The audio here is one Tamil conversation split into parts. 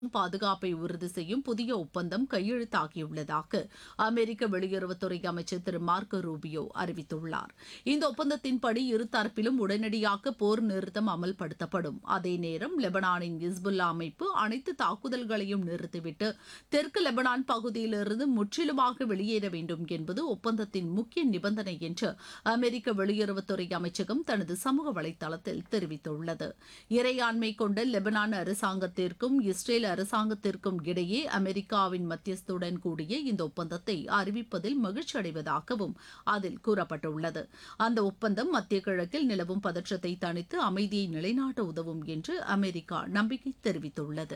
பாதுகாப்பை உறுதி செய்யும் புதிய ஒப்பந்தம் கையெழுத்தாகியுள்ளதாக அமெரிக்க வெளியுறவுத்துறை அமைச்சர் திரு மார்க்கோ ரூபியோ அறிவித்துள்ளார் இந்த ஒப்பந்தத்தின்படி இருதரப்பிலும் உடனடியாக போர் நிறுத்தம் அமல்படுத்தப்படும் அதே நேரம் லெபனானின் இஸ்புல்லா அமைப்பு அனைத்து தாக்குதல்களையும் நிறுத்திவிட்டு தெற்கு லெபனான் பகுதியிலிருந்து முற்றிலுமாக வெளியேற வேண்டும் என்பது ஒப்பந்தத்தின் முக்கிய நிபந்தனை என்று அமெரிக்க வெளியுறவுத்துறை அமைச்சகம் தனது சமூக வலைதளத்தில் தெரிவித்துள்ளது இறையாண்மை கொண்ட லெபனான் அரசாங்கத்திற்கும் இஸ்ரேல் அரசாங்கத்திற்கும் இடையே அமெரிக்காவின் மத்தியஸ்துடன் கூடிய இந்த ஒப்பந்தத்தை அறிவிப்பதில் மகிழ்ச்சி அடைவதாகவும் அதில் கூறப்பட்டுள்ளது அந்த ஒப்பந்தம் மத்திய கிழக்கில் நிலவும் பதற்றத்தை தணித்து அமைதியை நிலைநாட்ட உதவும் என்று அமெரிக்கா நம்பிக்கை தெரிவித்துள்ளது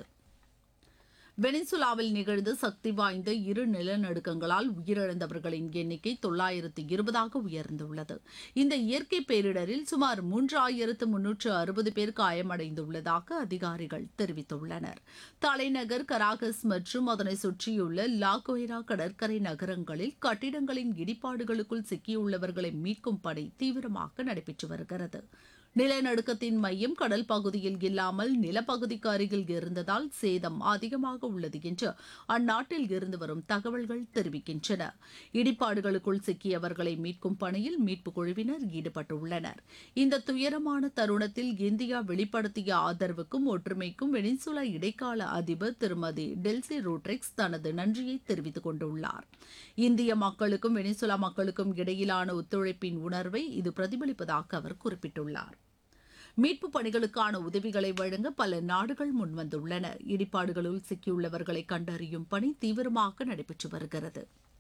வெனிசுலாவில் நிகழ்ந்த சக்தி வாய்ந்த இரு நிலநடுக்கங்களால் உயிரிழந்தவர்களின் எண்ணிக்கை தொள்ளாயிரத்து இருபதாக உயர்ந்துள்ளது இந்த இயற்கை பேரிடரில் சுமார் மூன்றாயிரத்து முன்னூற்று அறுபது பேர் காயமடைந்துள்ளதாக அதிகாரிகள் தெரிவித்துள்ளனர் தலைநகர் கராகஸ் மற்றும் அதனை சுற்றியுள்ள லாகோய்ரா கடற்கரை நகரங்களில் கட்டிடங்களின் இடிபாடுகளுக்குள் சிக்கியுள்ளவர்களை மீட்கும் பணி தீவிரமாக நடைபெற்று வருகிறது நிலநடுக்கத்தின் மையம் கடல் பகுதியில் இல்லாமல் நிலப்பகுதிக்கு அருகில் இருந்ததால் சேதம் அதிகமாக உள்ளது என்று அந்நாட்டில் இருந்து வரும் தகவல்கள் தெரிவிக்கின்றன இடிபாடுகளுக்குள் சிக்கியவர்களை மீட்கும் பணியில் மீட்புக் குழுவினர் ஈடுபட்டுள்ளனர் இந்த துயரமான தருணத்தில் இந்தியா வெளிப்படுத்திய ஆதரவுக்கும் ஒற்றுமைக்கும் வெனிசுலா இடைக்கால அதிபர் திருமதி டெல்சி ரோட்ரிக்ஸ் தனது நன்றியை தெரிவித்துக் கொண்டுள்ளார் இந்திய மக்களுக்கும் வெனிசுலா மக்களுக்கும் இடையிலான ஒத்துழைப்பின் உணர்வை இது பிரதிபலிப்பதாக அவர் குறிப்பிட்டுள்ளார் மீட்புப் பணிகளுக்கான உதவிகளை வழங்க பல நாடுகள் முன்வந்துள்ளன இடிபாடுகளுள் சிக்கியுள்ளவர்களை கண்டறியும் பணி தீவிரமாக நடைபெற்று வருகிறது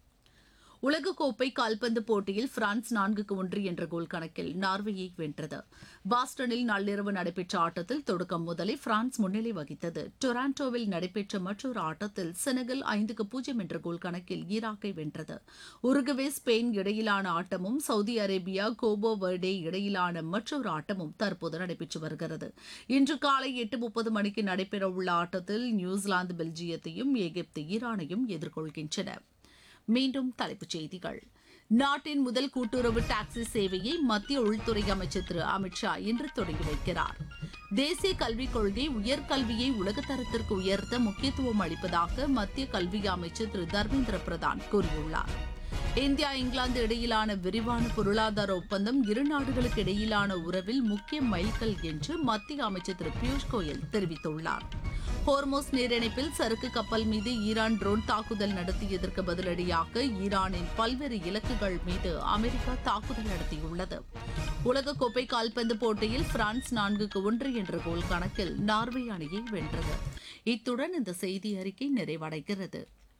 உலகக்கோப்பை கால்பந்து போட்டியில் பிரான்ஸ் நான்குக்கு ஒன்று என்ற கோல் கணக்கில் நார்வேயை வென்றது பாஸ்டனில் நள்ளிரவு நடைபெற்ற ஆட்டத்தில் தொடக்கம் முதலே பிரான்ஸ் முன்னிலை வகித்தது டொராண்டோவில் நடைபெற்ற மற்றொரு ஆட்டத்தில் செனகல் ஐந்துக்கு பூஜ்ஜியம் என்ற கோல் கணக்கில் ஈராக்கை வென்றது உருகுவே ஸ்பெயின் இடையிலான ஆட்டமும் சவுதி அரேபியா கோபோ வர்டே இடையிலான மற்றொரு ஆட்டமும் தற்போது நடைபெற்று வருகிறது இன்று காலை எட்டு முப்பது மணிக்கு நடைபெறவுள்ள ஆட்டத்தில் நியூசிலாந்து பெல்ஜியத்தையும் எகிப்து ஈரானையும் எதிர்கொள்கின்றன மீண்டும் தலைப்புச் செய்திகள் நாட்டின் முதல் கூட்டுறவு டாக்ஸி சேவையை மத்திய உள்துறை அமைச்சர் திரு அமித்ஷா இன்று தொடங்கி வைக்கிறார் தேசிய கல்விக் கொள்கை உயர்கல்வியை உலகத்தரத்திற்கு உயர்த்த முக்கியத்துவம் அளிப்பதாக மத்திய கல்வி அமைச்சர் திரு தர்மேந்திர பிரதான் கூறியுள்ளார் இந்தியா இங்கிலாந்து இடையிலான விரிவான பொருளாதார ஒப்பந்தம் இரு நாடுகளுக்கு இடையிலான உறவில் முக்கிய மைல்கல் என்று மத்திய அமைச்சர் திரு பியூஷ் கோயல் தெரிவித்துள்ளார் ஹோர்மோஸ் நீரிணைப்பில் சரக்கு கப்பல் மீது ஈரான் ட்ரோன் தாக்குதல் நடத்தியதற்கு பதிலடியாக ஈரானின் பல்வேறு இலக்குகள் மீது அமெரிக்கா தாக்குதல் நடத்தியுள்ளது உலகக்கோப்பை கால்பந்து போட்டியில் பிரான்ஸ் நான்குக்கு ஒன்று என்ற கோல் கணக்கில் நார்வே அணியை வென்றது இத்துடன் இந்த செய்தி அறிக்கை நிறைவடைகிறது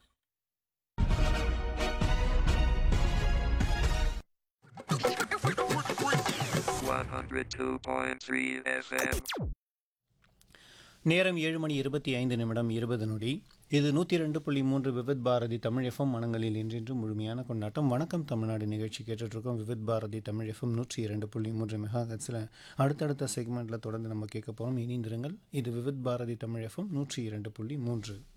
One hundred two point three FM. நேரம் ஏழு மணி இருபத்தி ஐந்து நிமிடம் இருபது நொடி இது நூற்றி ரெண்டு புள்ளி மூன்று விவித் பாரதி தமிழ் எஃப்எம் மனங்களில் என்றென்றும் முழுமையான கொண்டாட்டம் வணக்கம் தமிழ்நாடு நிகழ்ச்சி கேட்டுட்ருக்கோம் விவித் பாரதி தமிழ் எஃப்எம் நூற்றி இரண்டு புள்ளி மூன்று மெகா ஹெட்ஸில் அடுத்தடுத்த செக்மெண்ட்டில் தொடர்ந்து நம்ம கேட்க போகிறோம் இணைந்திருங்கள் இது விவித் பாரதி தமிழ் எஃப்எம் நூற்றி இரண்டு புள்ளி மூன்று